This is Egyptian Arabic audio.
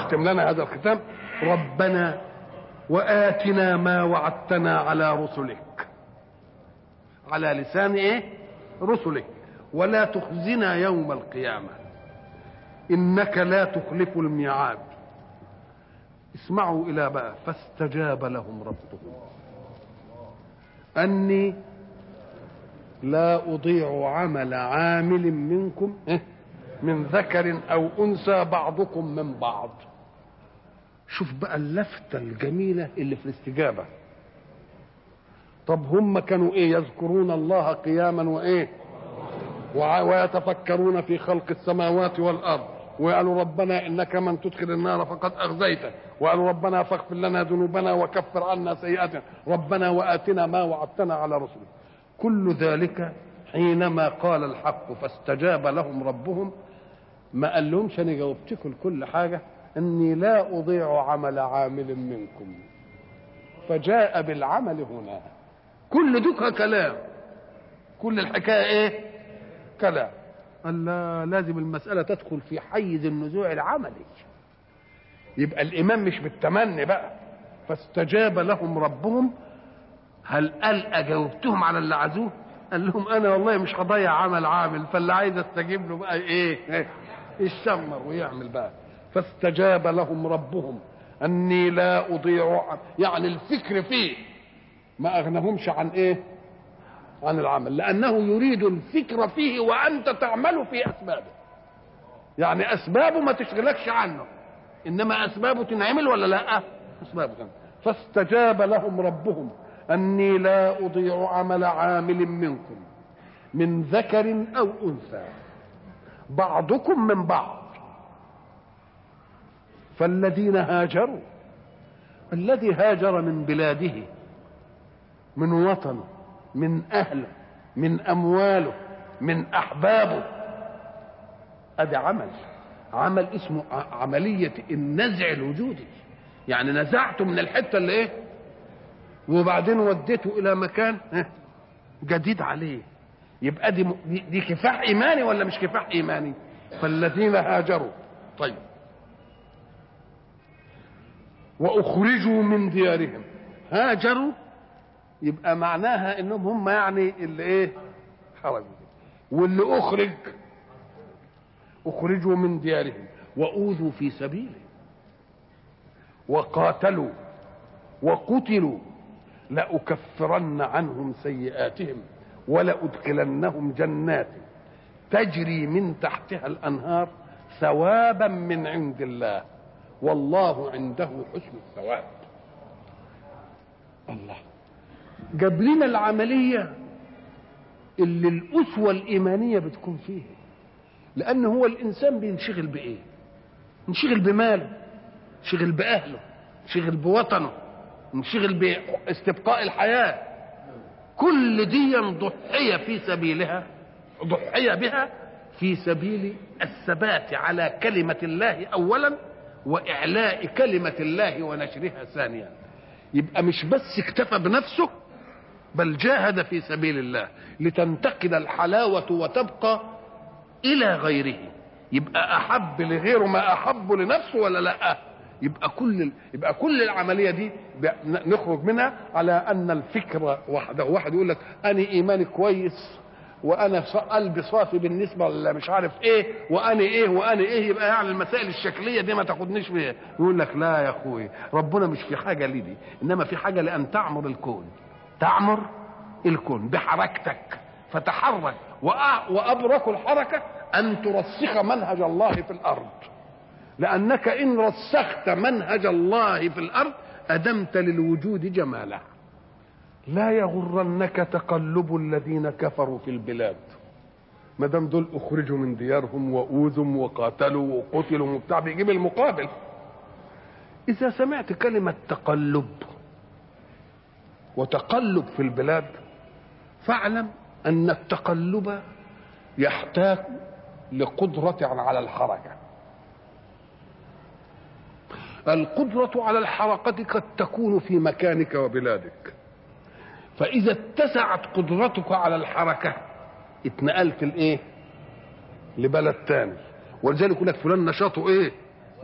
اختم لنا هذا الختام ربنا وآتنا ما وعدتنا على رسلك على لسان ايه رسلك ولا تخزنا يوم القيامة إنك لا تخلف الميعاد اسمعوا إلى بقى فاستجاب لهم ربهم أني لا أضيع عمل عامل منكم إيه؟ من ذكر أو أنثى بعضكم من بعض شوف بقى اللفتة الجميلة اللي في الاستجابة طب هم كانوا ايه يذكرون الله قياما وايه ويتفكرون في خلق السماوات والارض وقالوا ربنا انك من تدخل النار فقد اخزيته وقالوا ربنا فاغفر لنا ذنوبنا وكفر عنا سيئاتنا ربنا واتنا ما وعدتنا على رسلك كل ذلك حينما قال الحق فاستجاب لهم ربهم ما قال لهمش انا جاوبتكم كل حاجه اني لا اضيع عمل عامل منكم فجاء بالعمل هنا كل دوكها كلام كل الحكايه ايه كلام قال لا لازم المساله تدخل في حيز النزوع العملي يبقى الايمان مش بالتمني بقى فاستجاب لهم ربهم هل قال اجاوبتهم على اللي عزوه قال لهم انا والله مش هضيع عمل عامل فاللي عايز استجيب له بقى ايه, إيه؟ يشمر ويعمل بقى فاستجاب لهم ربهم اني لا اضيع يعني الفكر فيه ما اغنهمش عن ايه عن العمل لانه يريد الفكر فيه وانت تعمل في اسبابه يعني اسبابه ما تشغلكش عنه انما اسبابه تنعمل ولا لا اسبابه تنعمل. فاستجاب لهم ربهم اني لا اضيع عمل عامل منكم من ذكر او انثى بعضكم من بعض فالذين هاجروا الذي هاجر من بلاده من وطنه من اهله من امواله من احبابه ادي عمل عمل اسمه عمليه النزع الوجودي يعني نزعته من الحته اللي ايه وبعدين وديته الى مكان جديد عليه يبقى دي دي كفاح ايماني ولا مش كفاح ايماني فالذين هاجروا طيب واخرجوا من ديارهم هاجروا يبقى معناها انهم هم يعني اللي ايه خرجوا واللي اخرج اخرجوا من ديارهم واوذوا في سبيله وقاتلوا وقتلوا لأكفرن عنهم سيئاتهم ولأدخلنهم جنات تجري من تحتها الأنهار ثوابا من عند الله والله عنده حسن الثواب الله جاب لنا العملية اللي الأسوة الإيمانية بتكون فيها لأن هو الإنسان بينشغل بإيه ينشغل بماله ينشغل بأهله ينشغل بوطنه ينشغل باستبقاء الحياة كل دي ضحية في سبيلها ضحية بها في سبيل الثبات على كلمة الله أولا وإعلاء كلمة الله ونشرها ثانيا يبقى مش بس اكتفى بنفسه بل جاهد في سبيل الله لتنتقل الحلاوة وتبقى إلى غيره يبقى أحب لغيره ما أحب لنفسه ولا لا يبقى كل يبقى كل العمليه دي نخرج منها على ان الفكره واحده واحد يقول لك انا ايماني كويس وانا قلبي صافي بالنسبه ولا مش عارف ايه وانا ايه وانا ايه يبقى يعني المسائل الشكليه دي ما تاخدنيش فيها يقول لك لا يا اخوي ربنا مش في حاجه لي دي انما في حاجه لان تعمر الكون تعمر الكون بحركتك فتحرك وابرك الحركه ان ترسخ منهج الله في الارض لأنك إن رسخت منهج الله في الأرض أدمت للوجود جماله لا يغرنك تقلب الذين كفروا في البلاد ما دام دول اخرجوا من ديارهم واوذوا وقاتلوا وقتلوا وبتاع بيجيب المقابل اذا سمعت كلمه تقلب وتقلب في البلاد فاعلم ان التقلب يحتاج لقدره على الحركه القدرة على الحركة قد تكون في مكانك وبلادك فإذا اتسعت قدرتك على الحركة اتنقلت الايه لبلد تاني ولذلك يقول لك فلان نشاطه ايه